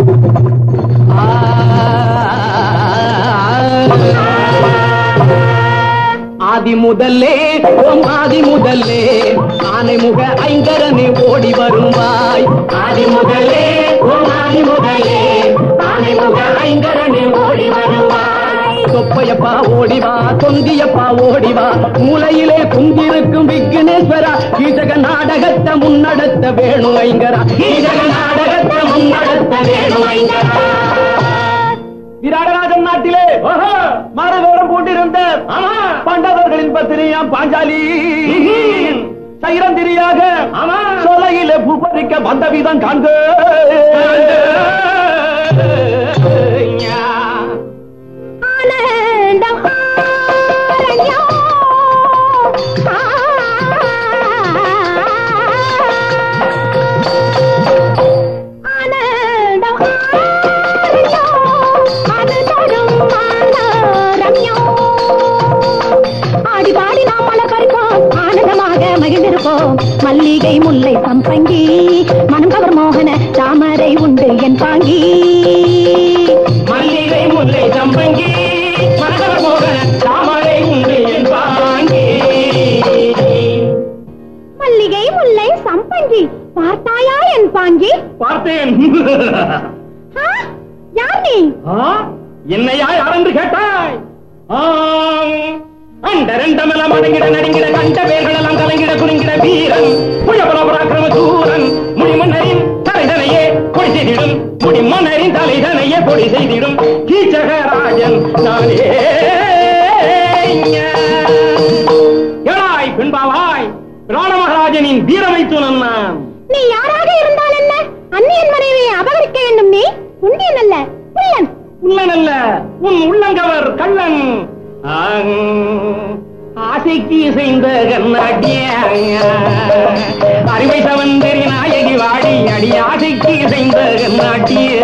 ஆதி முதல்லே ஓம் ஆதி முதல்லே ஆனை முக ஐங்கரனே ஓடி வருவாய் ஆதி முதல்லே ஓம் ஆதி முதல்லே ஆனை முக ஐங்கரனே ஓடி வருவாய் தொப்பையப்பா ஓடிவா தொந்தியப்பா ஓடிவா மூலையிலே குந்திருக்கும் விக்னேஸ்வரா கீசக நாடகத்தை முன்னடத்த வேணும் ஐங்கரா கீசக நாடகத்தை முன்னடத்த வேணும் ஐங்கரா விராடராஜன் நாட்டிலே மாரதோரம் போட்டிருந்த பாண்டவர்களின் பத்திரியாம் பாஞ்சாலி சைரந்திரியாக சோலையிலே பூபரிக்க வந்த விதம் காண்க ஆனந்தம் ஆரண்யம். ஆனந்தம் ஆரண்யம். அது தரும் ஆனரம்யம். ஆடி பாடி நாம் மலர் பறிப்போம் ஆனந்தமாக மகிழ்ந்திருப்போம் மல்லிகை முல்லை சம்பங்கி மனம் கவர் மோகன தாமரை உண்டு என் பாங்கி மல்லிகை முல்லை சம்பங்கி மரகத மோகன தாமரை உண்டு என் பாங்கி மல்லிகை முல்லை சம்பங்கி பார்த்தாயா என் பாங்கி பார்த்தேன் ஆ, யார் நீ ஆ? என்னையா யாரென்று கேட்டாய் ஆம். அந்த ரெண்டமெல்லாம் அடங்கிட நடுங்கிட கண்ட பேர்களெல்லாம் கலங்கிட குறுங்கிட வீரன் புயபல பராக்கிரம சூரன் முடிமன்னரின் தலைதனையே பொடி செய்திடும் முடிமன்னரின் தலைதனையே பொடி செய்திடும் கீச்சகராஜன் நானே எழாய் பின்பாவாய் பிராண மகாராஜனின் வீரமை துணன் நான் நீ யாராக இருந்தால் என்ன அந்நியன் மனைவியை அபகரிக்க வேண்டும் நீ உண்டியன் அல்ல புள்ளன் உள்ளனல்ல உன் உள்ளங்கவர் கள்ளன் ஆங், ஆசைக்கு செய்த கண்ணாட்டிய அறிவை சவந்தரி நாயகி வாடி அடி ஆசைக்கு செய்த கண்ணாட்டிய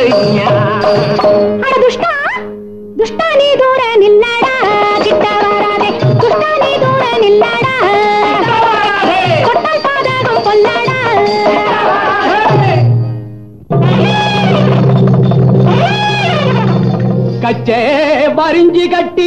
அட துஷ்டா துஷ்டா நீ தூர நில்லடா கிட்ட வராதே துஷ்டா நீ தூர நில்லடா கொட்டால் பாதகம் கொல்லடா கச்சே வரிஞ்சி கட்டி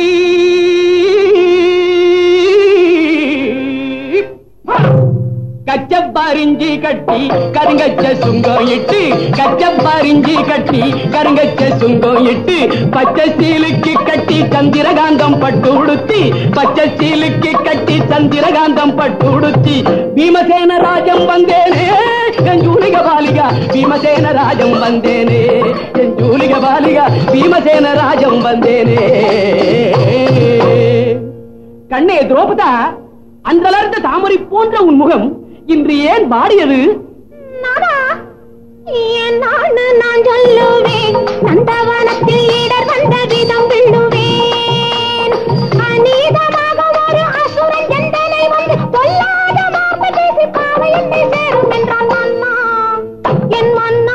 கச்ச பரிஞ்சி கட்டி கருங்கச்ச சுங்கம் இட்டு கச்ச பரிஞ்சி கட்டி கருங்கச்ச சுங்கம் இட்டு பச்சை சீலுக்கு கட்டி சந்திரகாந்தம் பட்டு உடுத்தி பச்சை சீலுக்கு கட்டி சந்திரகாந்தம் பட்டு உடுத்தி பீமசேன ராஜம் வந்தேனே என் ஜூலிக பாலிகா பீமசேன ராஜம் வந்தேனே என் ஜூலிக பாலிகா பீமசேன ராஜம் வந்தேனே கண்ணே துரோபதா அன்றலர்ந்த தாமரை போன்ற உன் முகம் இன்று ஏன் வாடியது நாதா என் நாடு நான் சொல்லுவேன் நந்தவனத்தில் இடர் வந்த விதம் விழுவேன் அநீதமாக ஒரு அசுரன் எந்தனை வந்து பொல்லாத வார்த்தை பேசி பாவை என்னை சேரும் என்றான் மன்னா என் மன்னா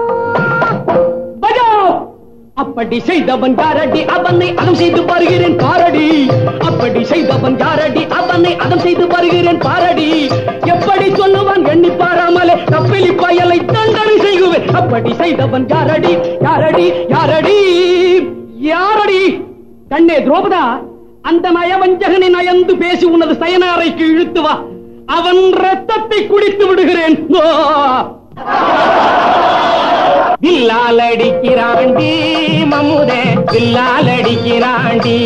பஜோ அப்படி செய்தவன் யாரடி அவனை அதம் செய்து வருகிறேன் பாரடி அப்படி செய்தவன் யாரடி அவனை அதம் செய்து வருகிறேன் பாரடி எப்படி சொல்லுவான் எண்ணி பாராமலே கப்பிலி பயலை தண்டனை செய்குவேன் அப்படி செய்தவன் யாரடி யாரடி யாரடி யாரடி கண்ணே துரோபதா அந்த நயவஞ்சகனை நயந்து பேசி உனது சயன அறைக்கு இழுத்து வா அவன் ரத்தத்தை குடித்து விடுகிறேன் ஓ! வில்லால் அடிக்கிறாண்டி மமுதே வில்லால் அடிக்கிறாண்டி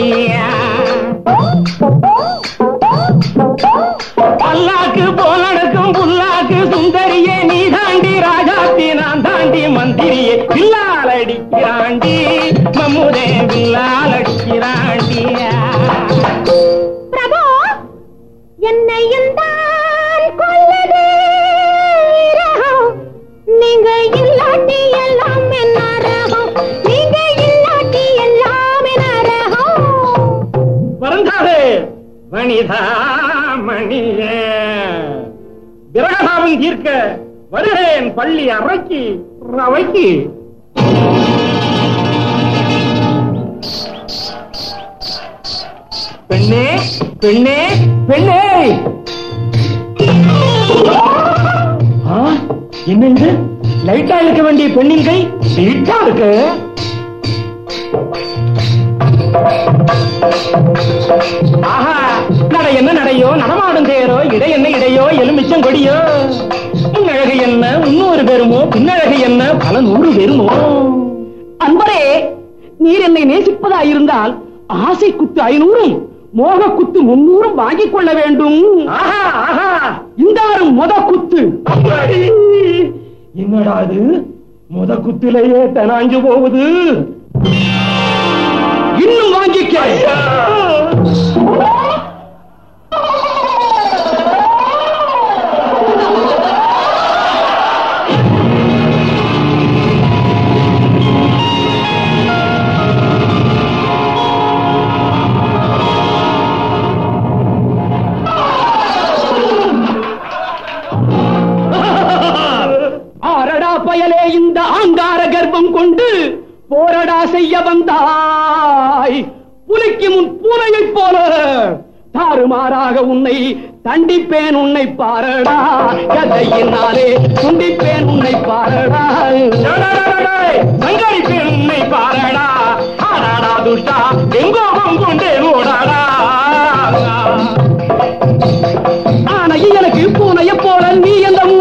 பல்லாக்கு போல் நடக்கும் புல்லாக்கு சுந்தரியே நீ தாண்டி ராஜாத்தி நான் தாண்டி மந்திரியே வில்லால் அடிக்கிறாண்டி மமுதே வில்லால் அடிக்கிறாண்டி பிரபு என்னையும் தான் கொல்லது இரகம். நீங்க இல்லாட்டி எல்லாம் என்ன ரகம் நீங்க இல்லாட்டி எல்லாம் என்ன ரகம் வருந்தாதே மணிதா மணியே விரகதாவும் தீர்க்க வருகிறேன் பள்ளி அறைக்கு ரவைக்கு பெண்ணே பெண்ணே பெண்ணே ஆ, என்ன இது லைட்டா இருக்க வேண்டிய பெண்ணின் கை சீட்டா இருக்கு ஆஹா நடை என்ன நடையோ நடமாடும் தேரோ இடை என்ன இடையோ எலுமிச்சம் கொடியோ முன்னழகு என்ன முன்னூறு பெருமோ பின்னழகு என்ன பல நூறு பெருமோ அன்பரே நீர் என்னை நேசிப்பதா இருந்தால் ஆசை குத்து ஐநூறும் மோக குத்து முன்னூறும் வாங்கிக் கொள்ள வேண்டும் இந்தாரும் முத குத்து என்னடா அது முத குத்திலேயே தனாஞ்சு போகுது இன்னும் வாங்கிக்க ஆரடா பயலே இந்த ஆங்கார கர்ப்பம் கொண்டு போரடா செய்ய வந்தாய் புலிக்கு முன் பூனையைப் போல தாறுமாறாக உன்னை தண்டிப்பேன் உன்னை பாரடா கதையினாலே துண்டிப்பேன் உன்னை பாரடா சங்கரிப்பேன் உன்னை பாரடா ஆடாடா துஷ்டா எங்கோகம் கொண்டே ஓடாடா ஆனையை எனக்கு பூனைய போல நீ எந்த